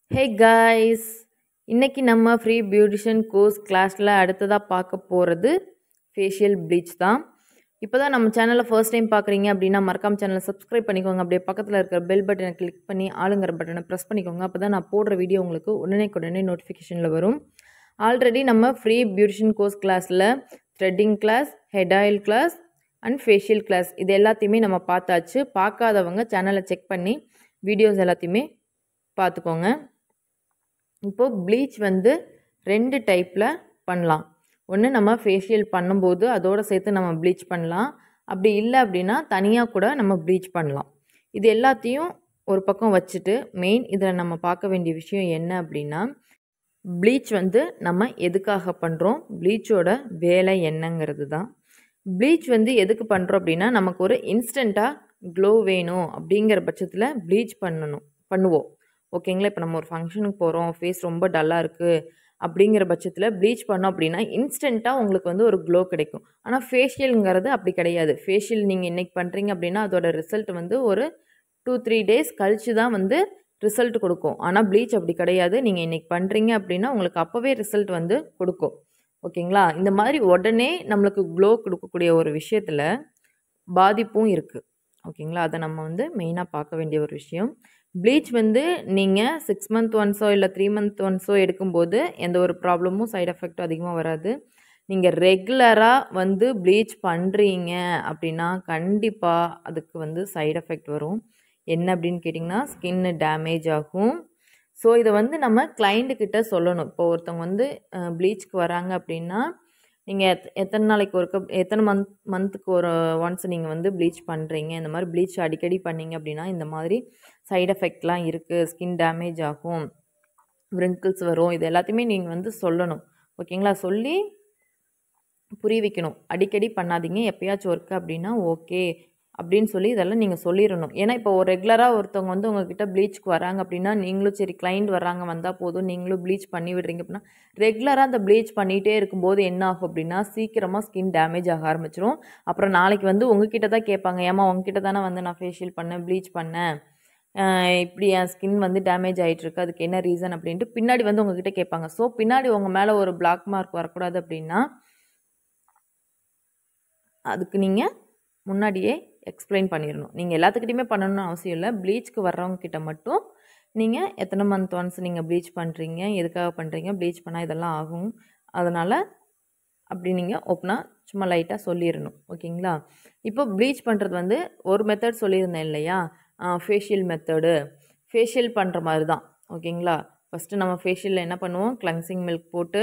hey guys இன்னைக்கு நம்ம free beautician course கிளாஸில் அடுத்ததாக பார்க்க போகிறது ஃபேஷியல் ப்ளீச் தான் இப்போ தான் நம்ம சேனலில் ஃபர்ஸ்ட் டைம் பார்க்குறீங்க அப்படின்னா மறக்காம சேனலை சப்ஸ்கிரைப் பண்ணிக்கோங்க அப்படியே பக்கத்தில் இருக்கிற பெல் பட்டனை கிளிக் பண்ணி ஆளுங்கிற பட்டனை ப்ரெஸ் பண்ணிக்கோங்க அப்போ தான் நான் போடுற வீடியோ உங்களுக்கு உடனே உடனே நோட்டிஃபிகேஷனில் வரும் ஆல்ரெடி நம்ம ஃப்ரீ பியூட்டிஷியன் கோர்ஸ் கிளாஸில் threading class head oil class and facial class இது எல்லாத்தையுமே நம்ம பார்த்தாச்சு பார்க்காதவங்க சேனலை செக் பண்ணி வீடியோஸ் எல்லாத்தையுமே பார்த்துக்கோங்க இப்போது ப்ளீச் வந்து ரெண்டு டைப்பில் பண்ணலாம் ஒன்று நம்ம ஃபேஷியல் பண்ணும்போது அதோடு சேர்த்து நம்ம ப்ளீச் பண்ணலாம் அப்படி இல்லை அப்படின்னா தனியாக கூட நம்ம ப்ளீச் பண்ணலாம் இது எல்லாத்தையும் ஒரு பக்கம் வச்சுட்டு மெயின் இதில் நம்ம பார்க்க வேண்டிய விஷயம் என்ன அப்படின்னா ப்ளீச் வந்து நம்ம எதுக்காக பண்ணுறோம் ப்ளீச்சோட வேலை என்னங்கிறது தான் ப்ளீச் வந்து எதுக்கு பண்ணுறோம் அப்படின்னா நமக்கு ஒரு இன்ஸ்டண்ட்டாக க்ளோ வேணும் அப்படிங்கிற பட்சத்தில் ப்ளீச் பண்ணணும் பண்ணுவோம் ஓகேங்களா இப்போ நம்ம ஒரு ஃபங்க்ஷனுக்கு போகிறோம் ஃபேஸ் ரொம்ப டல்லாக இருக்குது அப்படிங்கிற பட்சத்தில் ப்ளீச் பண்ணோம் அப்படின்னா இன்ஸ்டண்ட்டாக உங்களுக்கு வந்து ஒரு க்ளோ கிடைக்கும் ஆனால் ஃபேஷியலுங்கிறது அப்படி கிடையாது ஃபேஷியல் நீங்கள் இன்றைக்கி பண்ணுறீங்க அப்படின்னா அதோட ரிசல்ட் வந்து ஒரு டூ த்ரீ டேஸ் கழித்து தான் வந்து ரிசல்ட் கொடுக்கும் ஆனால் ப்ளீச் அப்படி கிடையாது நீங்கள் இன்றைக்கி பண்ணுறீங்க அப்படின்னா உங்களுக்கு அப்போவே ரிசல்ட் வந்து கொடுக்கும் ஓகேங்களா இந்த மாதிரி உடனே நம்மளுக்கு க்ளோ கொடுக்கக்கூடிய ஒரு விஷயத்தில் பாதிப்பும் இருக்குது ஓகேங்களா அதை நம்ம வந்து மெயினாக பார்க்க வேண்டிய ஒரு விஷயம் ப்ளீச் வந்து நீங்கள் சிக்ஸ் மந்த் ஒன்ஸோ இல்லை த்ரீ மந்த் ஒன்ஸோ எடுக்கும்போது எந்த ஒரு ப்ராப்ளமும் சைட் எஃபெக்ட்டும் அதிகமாக வராது நீங்கள் ரெகுலராக வந்து ப்ளீச் பண்ணுறீங்க அப்படின்னா கண்டிப்பாக அதுக்கு வந்து சைட் எஃபெக்ட் வரும் என்ன அப்படின்னு கேட்டிங்கன்னா ஸ்கின்னு டேமேஜ் ஆகும் ஸோ இதை வந்து நம்ம கிளைண்ட்டுக்கிட்ட சொல்லணும் இப்போ ஒருத்தவங்க வந்து ப்ளீச்சுக்கு வராங்க அப்படின்னா நீங்கள் எத் எத்தனை நாளைக்கு ஒருக்க எத்தனை மந்த் மந்த்துக்கு ஒரு ஒன்ஸ் நீங்கள் வந்து ப்ளீச் பண்ணுறீங்க இந்த மாதிரி ப்ளீச் அடிக்கடி பண்ணீங்க அப்படின்னா இந்த மாதிரி சைட் எஃபெக்ட்லாம் இருக்குது ஸ்கின் டேமேஜ் ஆகும் ரிங்கிள்ஸ் வரும் இது எல்லாத்தையுமே நீங்கள் வந்து சொல்லணும் ஓகேங்களா சொல்லி புரிய வைக்கணும் அடிக்கடி பண்ணாதீங்க எப்பயாச்சும் ஒர்க்கு அப்படின்னா ஓகே அப்படின்னு சொல்லி இதெல்லாம் நீங்கள் சொல்லிடணும் ஏன்னா இப்போ ஒரு ரெகுலராக ஒருத்தவங்க வந்து உங்ககிட்ட ப்ளீச்சுக்கு வராங்க அப்படின்னா நீங்களும் சரி கிளைண்ட் வராங்க வந்தால் போதும் நீங்களும் ப்ளீச் பண்ணி விடுறீங்க அப்படின்னா ரெகுலராக அந்த ப்ளீச் பண்ணிகிட்டே இருக்கும்போது என்ன ஆகும் அப்படின்னா சீக்கிரமாக ஸ்கின் டேமேஜ் ஆக ஆரம்பிச்சிரும் அப்புறம் நாளைக்கு வந்து உங்ககிட்ட தான் கேட்பாங்க ஏமா உங்ககிட்ட தானே வந்து நான் ஃபேஷியல் பண்ணேன் ப்ளீச் பண்ணேன் இப்படி என் ஸ்கின் வந்து டேமேஜ் ஆகிட்டுருக்கு அதுக்கு என்ன ரீசன் அப்படின்ட்டு பின்னாடி வந்து உங்ககிட்ட கேட்பாங்க ஸோ பின்னாடி உங்கள் மேலே ஒரு பிளாக் மார்க் வரக்கூடாது அப்படின்னா அதுக்கு நீங்கள் முன்னாடியே எக்ஸ்பிளைன் பண்ணிடணும் நீங்கள் எல்லாத்துக்கிட்டையுமே பண்ணணும்னு அவசியம் இல்லை ப்ளீச்சுக்கு வர்றவங்க கிட்ட மட்டும் நீங்கள் எத்தனை மந்த் ஒன்ஸ் நீங்கள் ப்ளீச் பண்ணுறீங்க எதுக்காக பண்ணுறீங்க ப்ளீச் பண்ணால் இதெல்லாம் ஆகும் அதனால் அப்படி நீங்கள் ஓப்பனாக சும்மா லைட்டாக சொல்லிடணும் ஓகேங்களா இப்போ ப்ளீச் பண்ணுறது வந்து ஒரு மெத்தட் சொல்லியிருந்தேன் இல்லையா ஃபேஷியல் மெத்தடு ஃபேஷியல் பண்ணுற மாதிரி தான் ஓகேங்களா ஃபஸ்ட்டு நம்ம ஃபேஷியலில் என்ன பண்ணுவோம் கிளன்சிங் மில்க் போட்டு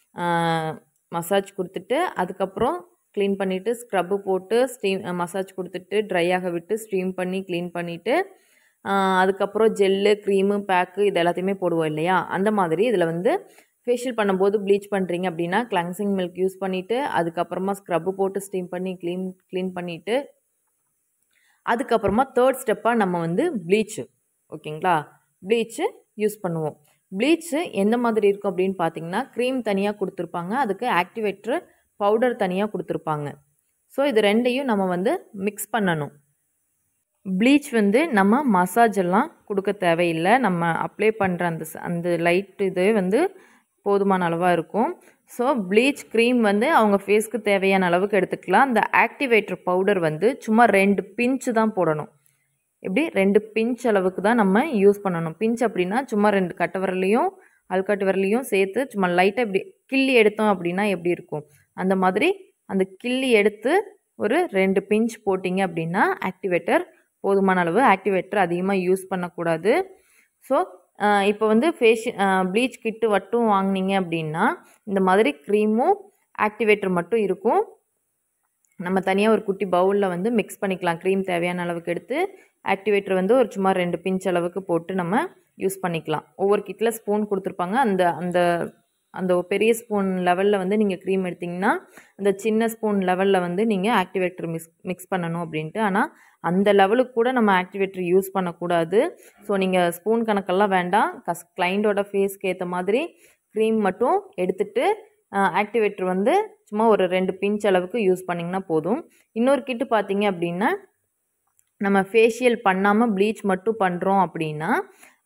மசாஜ் கொடுத்துட்டு அதுக்கப்புறம் க்ளீன் பண்ணிவிட்டு ஸ்க்ரப்பு போட்டு ஸ்டீம் மசாஜ் கொடுத்துட்டு ட்ரை ஆக விட்டு ஸ்டீம் பண்ணி க்ளீன் பண்ணிவிட்டு அதுக்கப்புறம் ஜெல்லு க்ரீமு பேக்கு இது எல்லாத்தையுமே போடுவோம் இல்லையா அந்த மாதிரி இதில் வந்து ஃபேஷியல் பண்ணும்போது ப்ளீச் பண்ணுறீங்க அப்படின்னா கிளன்சிங் மில்க் யூஸ் பண்ணிவிட்டு அதுக்கப்புறமா ஸ்க்ரப்பு போட்டு ஸ்டீம் பண்ணி க்ளீன் க்ளீன் பண்ணிவிட்டு அதுக்கப்புறமா தேர்ட் ஸ்டெப்பாக நம்ம வந்து ப்ளீச்சு ஓகேங்களா ப்ளீச்சு யூஸ் பண்ணுவோம் ப்ளீச்சு எந்த மாதிரி இருக்கும் அப்படின்னு பார்த்தீங்கன்னா க்ரீம் தனியாக கொடுத்துருப்பாங்க அதுக்கு ஆக்டிவேட்ரு பவுடர் தனியாக கொடுத்துருப்பாங்க ஸோ இது ரெண்டையும் நம்ம வந்து மிக்ஸ் பண்ணணும் ப்ளீச் வந்து நம்ம மசாஜ் எல்லாம் கொடுக்க தேவையில்லை நம்ம அப்ளை பண்ணுற அந்த அந்த லைட் இது வந்து போதுமான அளவாக இருக்கும் ஸோ ப்ளீச் க்ரீம் வந்து அவங்க ஃபேஸ்க்கு தேவையான அளவுக்கு எடுத்துக்கலாம் அந்த ஆக்டிவேட்டர் பவுடர் வந்து சும்மா ரெண்டு பிஞ்சு தான் போடணும் எப்படி ரெண்டு பிஞ்ச் அளவுக்கு தான் நம்ம யூஸ் பண்ணணும் பிஞ்ச் அப்படின்னா சும்மா ரெண்டு கட்டை விரலையும் அல்காட்டு விரலையும் சேர்த்து சும்மா லைட்டாக இப்படி கிள்ளி எடுத்தோம் அப்படின்னா எப்படி இருக்கும் அந்த மாதிரி அந்த கிள்ளி எடுத்து ஒரு ரெண்டு பிஞ்ச் போட்டிங்க அப்படின்னா ஆக்டிவேட்டர் போதுமான அளவு ஆக்டிவேட்டர் அதிகமாக யூஸ் பண்ணக்கூடாது ஸோ இப்போ வந்து ஃபேஷி ப்ளீச் கிட்டு மட்டும் வாங்கினீங்க அப்படின்னா இந்த மாதிரி க்ரீமும் ஆக்டிவேட்டர் மட்டும் இருக்கும் நம்ம தனியாக ஒரு குட்டி பவுலில் வந்து மிக்ஸ் பண்ணிக்கலாம் க்ரீம் தேவையான அளவுக்கு எடுத்து ஆக்டிவேட்டர் வந்து ஒரு சும்மா ரெண்டு பிஞ்ச் அளவுக்கு போட்டு நம்ம யூஸ் பண்ணிக்கலாம் ஒவ்வொரு கிட்டில் ஸ்பூன் கொடுத்துருப்பாங்க அந்த அந்த அந்த பெரிய ஸ்பூன் லெவலில் வந்து நீங்கள் க்ரீம் எடுத்திங்கன்னா அந்த சின்ன ஸ்பூன் லெவலில் வந்து நீங்கள் ஆக்டிவேட்டர் மிக்ஸ் மிக்ஸ் பண்ணணும் அப்படின்ட்டு ஆனால் அந்த லெவலுக்கு கூட நம்ம ஆக்டிவேட்டர் யூஸ் பண்ணக்கூடாது ஸோ நீங்கள் ஸ்பூன் கணக்கெல்லாம் வேண்டாம் கஸ் கிளைண்டோட ஃபேஸ்க்கு ஏற்ற மாதிரி க்ரீம் மட்டும் எடுத்துகிட்டு ஆக்டிவேட்டர் வந்து சும்மா ஒரு ரெண்டு பிஞ்ச் அளவுக்கு யூஸ் பண்ணிங்கன்னா போதும் இன்னொரு கிட்டு பார்த்தீங்க அப்படின்னா நம்ம ஃபேஷியல் பண்ணாமல் ப்ளீச் மட்டும் பண்ணுறோம் அப்படின்னா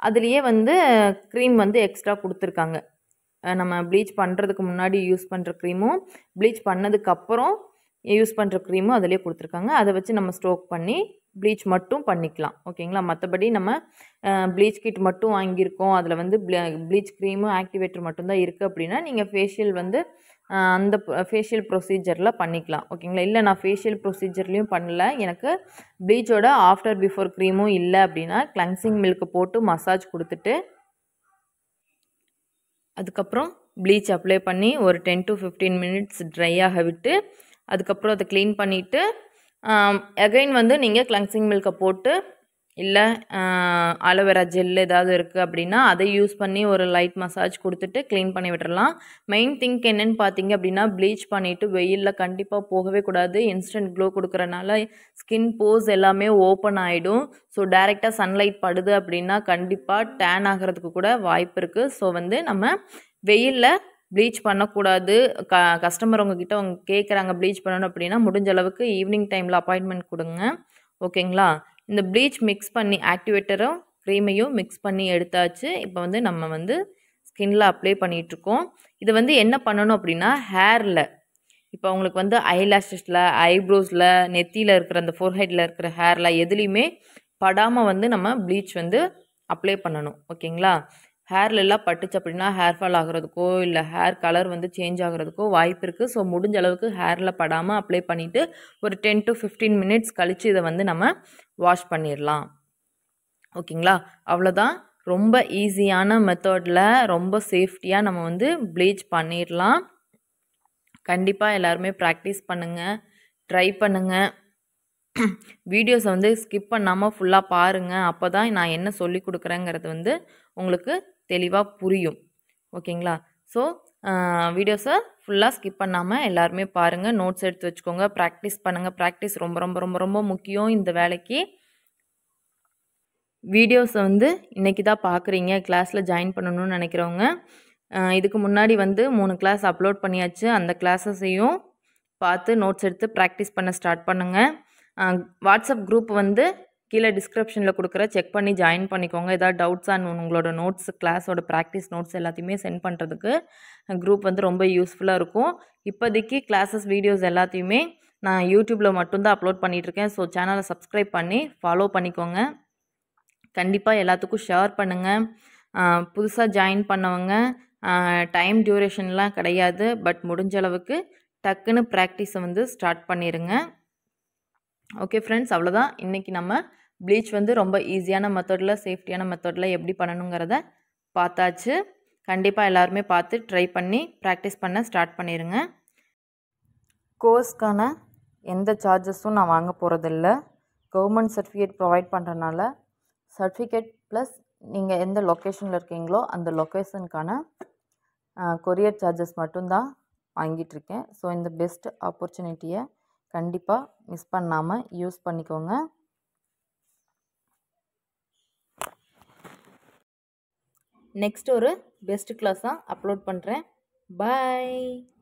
அதுலேயே வந்து க்ரீம் வந்து எக்ஸ்ட்ரா கொடுத்துருக்காங்க அஹ் நம்ம ப்ளீச் பண்ணுறதுக்கு முன்னாடி யூஸ் பண்ணுற க்ரீமும் ப்ளீச் பண்ணதுக்கப்புறம் யூஸ் பண்ணுற க்ரீமும் அதிலே கொடுத்துருக்காங்க அதை வச்சு நம்ம ஸ்டோக் பண்ணி ப்ளீச் மட்டும் பண்ணிக்கலாம் ஓகேங்களா மற்றபடி நம்ம ப்ளீச் கிட் மட்டும் வாங்கியிருக்கோம் அதில் வந்து ப்ளீச் க்ரீமும் ஆக்டிவேட்டர் மட்டும்தான் இருக்குது அப்படின்னா நீங்கள் ஃபேஷியல் வந்து அஹ், அந்த ஃபேஷியல் ப்ரொசீஜரில் பண்ணிக்கலாம் ஓகேங்களா இல்லை நான் ஃபேஷியல் ப்ரொசீஜர்லேயும் பண்ணல எனக்கு ப்ளீச்சோட ஆஃப்டர் பிஃபோர் க்ரீமும் இல்லை அப்படின்னா கிளன்சிங் மில்க் போட்டு மசாஜ் கொடுத்துட்டு அதுக்கப்புறம் ப்ளீச் அப்ளை பண்ணி ஒரு ten to fifteen minutes dry ஆக விட்டு அதுக்கப்புறம் அதை க்ளீன் பண்ணிவிட்டு அகைன் வந்து நீங்கள் கிளன்சிங் மில்கை போட்டு இல்லை அலோவேரா ஜெல் ஏதாவது இருக்குது அப்படின்னா அதை யூஸ் பண்ணி ஒரு லைட் மசாஜ் கொடுத்துட்டு க்ளீன் பண்ணி விட்டுறலாம் மெயின் திங்க் என்னன்னு பார்த்தீங்க அப்படின்னா ப்ளீச் பண்ணிவிட்டு வெயிலில் கண்டிப்பாக போகவே கூடாது இன்ஸ்டன்ட் க்ளோ கொடுக்குறனால ஸ்கின் போஸ் எல்லாமே ஓப்பன் ஆகிடும் ஸோ டைரெக்டாக சன்லைட் படுது அப்படின்னா கண்டிப்பாக டேன் ஆகிறதுக்கு கூட வாய்ப்பு இருக்குது ஸோ வந்து நம்ம வெயிலில் ப்ளீச் பண்ணக்கூடாது க கஸ்டமர் உங்ககிட்ட அவங்க கேட்குறாங்க ப்ளீச் பண்ணணும் அப்படின்னா முடிஞ்ச அளவுக்கு ஈவினிங் டைமில் அப்பாயின்மெண்ட் கொடுங்க ஓகேங்களா இந்த ப்ளீச் மிக்ஸ் பண்ணி ஆக்டிவேட்டரும் க்ரீமையும் மிக்ஸ் பண்ணி எடுத்தாச்சு இப்போ வந்து நம்ம வந்து ஸ்கின்ல அப்ளை பண்ணிகிட்ருக்கோம் இது வந்து என்ன பண்ணணும் அப்படின்னா ஹேரில் இப்போ உங்களுக்கு வந்து ஐலாஷஸில் ஐப்ரோஸில் நெத்தியில் இருக்கிற அந்த ஃபோர்ஹெட்டில் இருக்கிற ஹேரில் எதுலேயுமே படாமல் வந்து நம்ம ப்ளீச் வந்து அப்ளை பண்ணணும் ஓகேங்களா ஹேர்ல எல்லாம் பட்டுச்சு அப்படின்னா ஹேர் ஃபால் ஆகுறதுக்கோ இல்லை ஹேர் கலர் வந்து சேஞ்ச் ஆகுறதுக்கோ வாய்ப்பு இருக்குது ஸோ முடிஞ்ச அளவுக்கு ஹேரில் படாமல் அப்ளை பண்ணிவிட்டு ஒரு டென் டு ஃபிஃப்டீன் மினிட்ஸ் கழித்து இதை வந்து நம்ம வாஷ் பண்ணிடலாம் ஓகேங்களா அவ்வளோதான் ரொம்ப ஈஸியான மெத்தடில் ரொம்ப சேஃப்டியாக நம்ம வந்து ப்ளீச் பண்ணிடலாம் கண்டிப்பாக எல்லாருமே ப்ராக்டிஸ் பண்ணுங்கள் ட்ரை பண்ணுங்கள் வீடியோஸை வந்து ஸ்கிப் பண்ணாமல் ஃபுல்லாக பாருங்கள் அப்போ தான் நான் என்ன சொல்லி கொடுக்குறேங்கிறது வந்து உங்களுக்கு தெளிவாக புரியும் ஓகேங்களா ஸோ வீடியோஸை ஃபுல்லாக ஸ்கிப் பண்ணாமல் எல்லாருமே பாருங்கள் நோட்ஸ் எடுத்து வச்சுக்கோங்க ப்ராக்டிஸ் பண்ணுங்கள் ப்ராக்டிஸ் ரொம்ப ரொம்ப ரொம்ப ரொம்ப முக்கியம் இந்த வேலைக்கு வீடியோஸை வந்து இன்றைக்கி தான் பார்க்குறீங்க கிளாஸில் ஜாயின் பண்ணணும்னு நினைக்கிறவங்க அஹ் இதுக்கு முன்னாடி வந்து மூணு கிளாஸ் அப்லோட் பண்ணியாச்சு அந்த கிளாஸஸையும் பார்த்து நோட்ஸ் எடுத்து ப்ராக்டிஸ் பண்ண ஸ்டார்ட் பண்ணுங்கள் வாட்ஸ்அப் குரூப் வந்து கீழே டிஸ்கிரிப்ஷனில் கொடுக்குற செக் பண்ணி ஜாயின் பண்ணிக்கோங்க ஏதாவது டவுட்ஸ் அண்ட் உங்களோட நோட்ஸ் கிளாஸோட ப்ராக்டிஸ் நோட்ஸ் எல்லாத்தையுமே சென்ட் பண்ணுறதுக்கு குரூப் வந்து ரொம்ப யூஸ்ஃபுல்லாக இருக்கும் இப்போதைக்கு கிளாஸஸ் வீடியோஸ் எல்லாத்தையுமே நான் யூடியூப்பில் மட்டும்தான் அப்லோட் பண்ணிகிட்ருக்கேன் ஸோ சேனலை சப்ஸ்கிரைப் பண்ணி ஃபாலோ பண்ணிக்கோங்க கண்டிப்பாக எல்லாத்துக்கும் ஷேர் பண்ணுங்கள் புதுசாக ஜாயின் பண்ணவங்க டைம் டியூரேஷன்லாம் கிடையாது பட் முடிஞ்ச அளவுக்கு டக்குன்னு ப்ராக்டிஸை வந்து ஸ்டார்ட் பண்ணிடுங்க ஓகே ஃப்ரெண்ட்ஸ் அவ்வளோதான் இன்றைக்கி நம்ம ப்ளீச் வந்து ரொம்ப ஈஸியான மெத்தடில் சேஃப்டியான மெத்தடில் எப்படி பண்ணணுங்கிறத பார்த்தாச்சு கண்டிப்பாக எல்லாருமே பார்த்து ட்ரை பண்ணி ப்ராக்டிஸ் பண்ண ஸ்டார்ட் பண்ணிடுங்க கோர்ஸ்க்கான எந்த சார்ஜஸும் நான் வாங்க போகிறதில்ல கவர்மெண்ட் சர்டிஃபிகேட் ப்ரொவைட் பண்ணுறனால சர்டிஃபிகேட் ப்ளஸ் நீங்கள் எந்த லொக்கேஷனில் இருக்கீங்களோ அந்த லொக்கேஷனுக்கான கொரியர் சார்ஜஸ் மட்டும்தான் வாங்கிட்டுருக்கேன் ஸோ இந்த பெஸ்ட் ஆப்பர்ச்சுனிட்டியை கண்டிப்பாக மிஸ் பண்ணாமல் யூஸ் பண்ணிக்கோங்க நெக்ஸ்ட் ஒரு பெஸ்ட் கிளாஸாக அப்லோட் பண்ணுறேன் பாய்